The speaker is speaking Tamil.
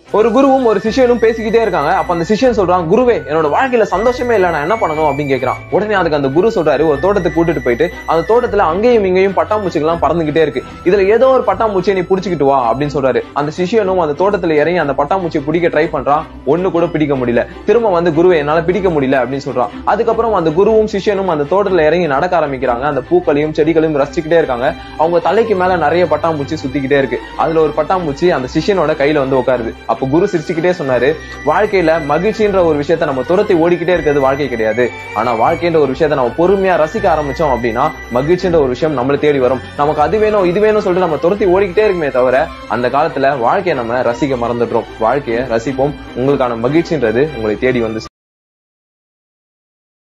ஒரு குருவும் ஒரு சிஷ்யனும் பேசிக்கிட்டே இருக்காங்க அப்ப அந்த சிஷ்யன் சொல்றான் குருவே என்னோட வாழ்க்கையில சந்தோஷமே இல்ல நான் என்ன பண்ணணும் அப்படின்னு கேக்குறான் உடனே அதுக்கு அந்த குரு சொல்றாரு ஒரு தோட்டத்துக்கு கூட்டிட்டு போயிட்டு அந்த தோட்டத்துல அங்கேயும் இங்கேயும் பட்டாம்பூச்சிகள் எல்லாம் பறந்துகிட்டே இருக்கு இதுல ஏதோ ஒரு பட்டாம்பூச்சியை நீ புடிச்சுக்கிட்டு வா அப்படின்னு சொல்றாரு அந்த சிஷ்யனும் அந்த தோட்டத்துல இறங்கி அந்த பட்டாம்பூச்சியை பிடிக்க ட்ரை பண்றான் ஒண்ணு கூட பிடிக்க முடியல திரும்ப வந்து குருவே என்னால பிடிக்க முடியல அப்படின்னு சொல்றான் அதுக்கப்புறம் அந்த குருவும் சிஷ்யனும் அந்த தோட்டத்துல இறங்கி நடக்க ஆரம்பிக்கிறாங்க அந்த பூக்களையும் செடிகளையும் ரசிச்சுக்கிட்டே இருக்காங்க அவங்க தலைக்கு மேல நிறைய பட்டாம்பூச்சி சுத்திக்கிட்டே இருக்கு அதுல ஒரு பட்டாம்பூச்சி அந்த சிஷ்யனோட கையில வந்து உட்காருது அப்ப குரு சிரிச்சுக்கிட்டே சொன்னாரு வாழ்க்கையில மகிழ்ச்சின்ற ஒரு விஷயத்த நம்ம துரத்தி ஓடிக்கிட்டே இருக்கிறது வாழ்க்கை கிடையாது ஆனா வாழ்க்கைன்ற ஒரு விஷயத்த நம்ம பொறுமையா ரசிக்க ஆரம்பிச்சோம் அப்படின்னா மகிழ்ச்சின்ற ஒரு விஷயம் நம்மளை தேடி வரும் நமக்கு அது வேணும் இது வேணும் சொல்லிட்டு நம்ம துரத்தி ஓடிக்கிட்டே இருக்குமே தவிர அந்த காலத்துல வாழ்க்கையை நம்ம ரசிக்க மறந்துடுறோம் வாழ்க்கையை ரசிப்போம் உங்களுக்கான மகிழ்ச்சின்றது உங்களை தேடி வந்து